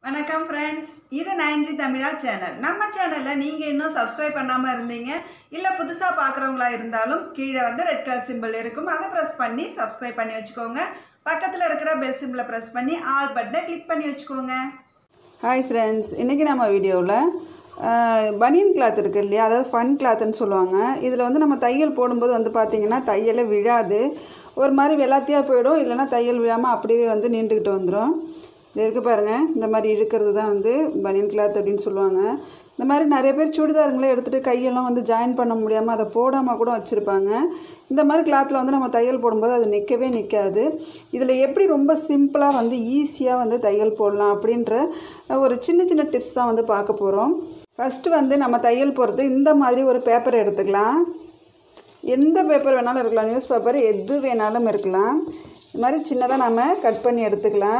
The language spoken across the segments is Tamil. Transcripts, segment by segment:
வணக்கம் ஃப்ரெண்ட்ஸ் இது நைன்ஜி தமிழா சேனல் நம்ம சேனலில் நீங்கள் இன்னும் சப்ஸ்கிரைப் பண்ணாமல் இருந்தீங்க இல்லை புதுசாக பார்க்குறவங்களா இருந்தாலும் கீழே வந்து ரெட் கலர் சிம்பிள் இருக்கும் அதை ப்ரெஸ் பண்ணி சப்ஸ்கிரைப் பண்ணி வச்சுக்கோங்க பக்கத்தில் இருக்கிற பெல் சிம்பிளை ப்ரெஸ் பண்ணி ஆல் பட்டனை கிளிக் பண்ணி வச்சுக்கோங்க ஹாய் ஃப்ரெண்ட்ஸ் இன்றைக்கி நம்ம வீடியோவில் பனியன் கிளாத் இருக்குது இல்லையா அதாவது ஃபன் கிளாத்துன்னு சொல்லுவாங்க இதில் வந்து நம்ம தையல் போடும்போது வந்து பார்த்திங்கன்னா தையலே விழாது ஒரு மாதிரி வெள்ளாத்தியாக போயிடும் இல்லைன்னா தையல் விழாமல் அப்படியே வந்து நீண்டுக்கிட்டு வந்துடும் இது இருக்குது பாருங்கள் இந்த மாதிரி இழுக்கிறது தான் வந்து பனியன் கிளாத் அப்படின்னு சொல்லுவாங்க இந்த மாதிரி நிறைய பேர் சுடிதாருங்களே எடுத்துகிட்டு கையெல்லாம் வந்து ஜாயின் பண்ண முடியாமல் அதை போடாமல் கூட வச்சுருப்பாங்க இந்த மாதிரி கிளாத்தில் வந்து நம்ம தையல் போடும்போது அது நிற்கவே நிற்காது இதில் எப்படி ரொம்ப சிம்பிளாக வந்து ஈஸியாக வந்து தையல் போடலாம் அப்படின்ற ஒரு சின்ன சின்ன டிப்ஸ் தான் வந்து பார்க்க போகிறோம் ஃபஸ்ட்டு வந்து நம்ம தையல் போடுறது இந்த மாதிரி ஒரு பேப்பர் எடுத்துக்கலாம் எந்த பேப்பர் வேணாலும் இருக்கலாம் நியூஸ் பேப்பர் எது வேணாலும் இருக்கலாம் இது மாதிரி சின்னதாக நம்ம கட் பண்ணி எடுத்துக்கலாம்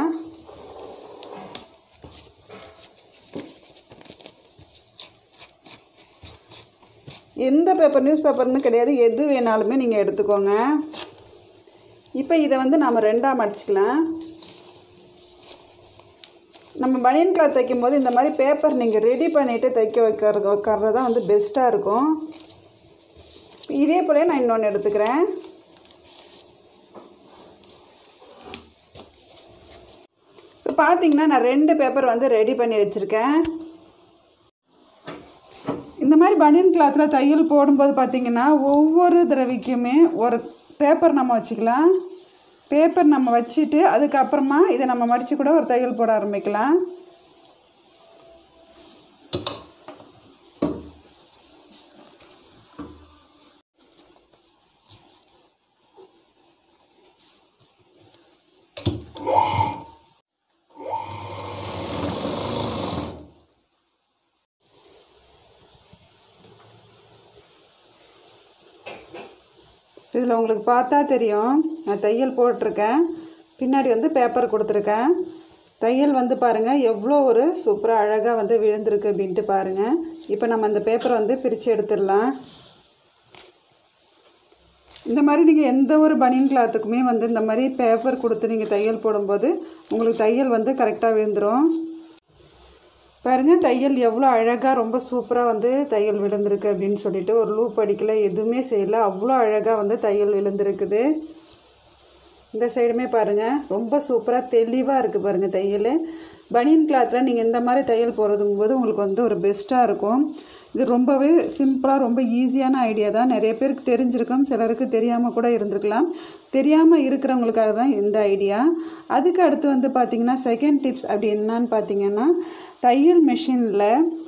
எந்த பேப்பர் நியூஸ் பேப்பர்னு கிடையாது எது வேணாலுமே நீங்கள் எடுத்துக்கோங்க இப்போ இதை வந்து நாம் ரெண்டாக மடிச்சுக்கலாம் நம்ம பனியன் கிளாத் தைக்கும் போது இந்த மாதிரி பேப்பர் நீங்கள் ரெடி பண்ணிவிட்டு தைக்க வைக்கிறது வைக்கிறது தான் வந்து பெஸ்ட்டாக இருக்கும் இதே போல நான் இன்னொன்று எடுத்துக்கிறேன் இப்போ பார்த்தீங்கன்னா நான் ரெண்டு பேப்பர் வந்து ரெடி பண்ணி வச்சுருக்கேன் இந்த மாதிரி பனியன் கிளாத்தில் தையல் போடும்போது பார்த்திங்கன்னா ஒவ்வொரு தடவைக்குமே ஒரு பேப்பர் நம்ம வச்சுக்கலாம் பேப்பர் நம்ம வச்சுட்டு அதுக்கப்புறமா இதை நம்ம மடித்து கூட ஒரு தையல் போட ஆரம்பிக்கலாம் இதில் உங்களுக்கு பார்த்தா தெரியும் நான் தையல் போட்டிருக்கேன் பின்னாடி வந்து பேப்பர் கொடுத்துருக்கேன் தையல் வந்து பாருங்கள் எவ்வளோ ஒரு சூப்பராக அழகாக வந்து விழுந்திருக்கு அப்படின்ட்டு பாருங்கள் இப்போ நம்ம அந்த பேப்பரை வந்து பிரித்து எடுத்துடலாம் இந்த மாதிரி நீங்கள் எந்த ஒரு பனியன் கிளாத்துக்குமே வந்து இந்த மாதிரி பேப்பர் கொடுத்து நீங்கள் தையல் போடும்போது உங்களுக்கு தையல் வந்து கரெக்டாக விழுந்துடும் பாருங்கள் தையல் எவ்வளோ அழகாக ரொம்ப சூப்பராக வந்து தையல் விழுந்திருக்கு அப்படின்னு சொல்லிட்டு ஒரு லூப் அடிக்கல எதுவுமே செய்யலை அவ்வளோ அழகாக வந்து தையல் விழுந்திருக்குது இந்த சைடுமே பாருங்கள் ரொம்ப சூப்பராக தெளிவாக இருக்குது பாருங்கள் தையல் பனியன் கிளாத்தில் நீங்கள் இந்த மாதிரி தையல் போடுறதும் போது உங்களுக்கு வந்து ஒரு பெஸ்ட்டாக இருக்கும் இது ரொம்பவே சிம்பிளாக ரொம்ப ஈஸியான ஐடியா தான் நிறைய பேருக்கு தெரிஞ்சிருக்கும் சிலருக்கு தெரியாமல் கூட இருந்திருக்கலாம் தெரியாமல் இருக்கிறவங்களுக்காக தான் இந்த ஐடியா அதுக்கு அடுத்து வந்து பார்த்திங்கன்னா செகண்ட் டிப்ஸ் அப்படி என்னான்னு பார்த்தீங்கன்னா தையல் மிஷினில்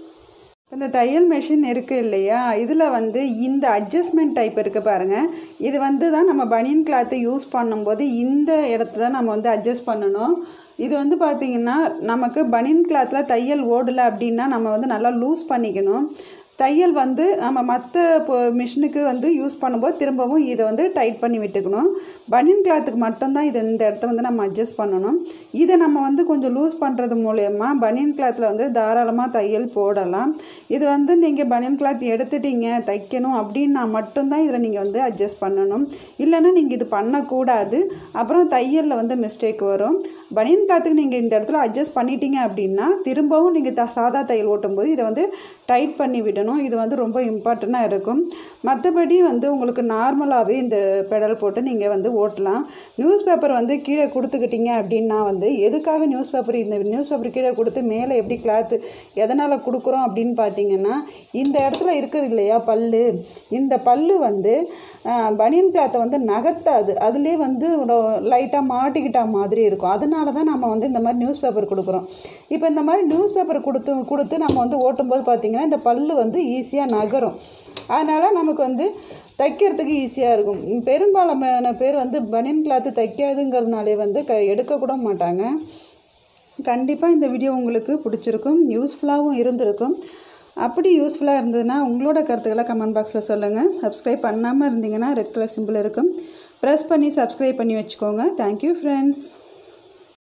இந்த தையல் மிஷின் இருக்குது இல்லையா இதில் வந்து இந்த அட்ஜஸ்ட்மெண்ட் டைப் இருக்குது பாருங்கள் இது வந்து தான் நம்ம பனியன் கிளாத்தை யூஸ் பண்ணும்போது இந்த இடத்த தான் நம்ம வந்து அட்ஜஸ்ட் பண்ணணும் இது வந்து பார்த்திங்கன்னா நமக்கு பனியன் கிளாத்தில் தையல் ஓடலை அப்படின்னா நம்ம வந்து நல்லா லூஸ் பண்ணிக்கணும் தையல் வந்து நம்ம மற்ற இப்போ மிஷினுக்கு வந்து யூஸ் பண்ணும்போது திரும்பவும் இதை வந்து டைட் பண்ணி விட்டுக்கணும் பனியன் கிளாத்துக்கு மட்டும்தான் இது இந்த இடத்த வந்து நம்ம அட்ஜஸ்ட் பண்ணணும் இதை நம்ம வந்து கொஞ்சம் லூஸ் பண்ணுறது மூலயமா பனியன் கிளாத்தில் வந்து தாராளமாக தையல் போடலாம் இது வந்து நீங்கள் பனியன் கிளாத் எடுத்துட்டீங்க தைக்கணும் அப்படின்னா மட்டும்தான் இதில் நீங்கள் வந்து அட்ஜஸ்ட் பண்ணணும் இல்லைன்னா நீங்கள் இது பண்ணக்கூடாது அப்புறம் தையலில் வந்து மிஸ்டேக் வரும் பனியன் கிளாத்துக்கு நீங்கள் இந்த இடத்துல அட்ஜஸ்ட் பண்ணிட்டீங்க அப்படின்னா திரும்பவும் நீங்கள் த சாதா தையல் ஓட்டும்போது இதை வந்து டைட் பண்ணி விடணும் இது வந்து ரொம்ப இம்பார்ட்டண்ட்டாக இருக்கும் மற்றபடி வந்து உங்களுக்கு நார்மலாகவே இந்த பெடல் போட்டு நீங்கள் வந்து ஓட்டலாம் நியூஸ் பேப்பர் வந்து கீழே கொடுத்துக்கிட்டீங்க அப்படின்னா வந்து எதுக்காக நியூஸ் பேப்பர் இந்த நியூஸ் பேப்பர் கீழே கொடுத்து மேலே எப்படி கிளாத்து எதனால் கொடுக்குறோம் அப்படின்னு பார்த்தீங்கன்னா இந்த இடத்துல இருக்குது இல்லையா பல்லு இந்த பல்லு வந்து பனியன் கிளாத்தை வந்து நகர்த்தாது அதுலேயே வந்து லைட்டாக மாட்டிக்கிட்டா மாதிரி இருக்கும் அதனால தான் நம்ம வந்து இந்த மாதிரி நியூஸ் பேப்பர் கொடுக்குறோம் இப்போ இந்த மாதிரி நியூஸ் பேப்பர் கொடுத்து கொடுத்து நம்ம வந்து ஓட்டும்போது பார்த்திங்கன்னா இந்த பல்லு வந்து ஈஸியாக நகரும் அதனால் நமக்கு வந்து தைக்கிறதுக்கு ஈஸியாக இருக்கும் பெரும்பாலான பேர் வந்து பனியன் கிளாத்து தைக்காதுங்கிறதுனாலே வந்து க எடுக்கக்கூட மாட்டாங்க கண்டிப்பாக இந்த வீடியோ உங்களுக்கு பிடிச்சிருக்கும் யூஸ்ஃபுல்லாகவும் இருந்திருக்கும் அப்படி யூஸ்ஃபுல்லாக இருந்ததுன்னா உங்களோட கருத்துக்களை கமெண்ட் பாக்ஸில் சொல்லுங்கள் சப்ஸ்கிரைப் பண்ணாமல் இருந்தீங்கன்னா ரெட் கலர் சிம்பிள் இருக்கும் ப்ரெஸ் பண்ணி சப்ஸ்கிரைப் பண்ணி வச்சுக்கோங்க தேங்க்யூ ஃப்ரெண்ட்ஸ்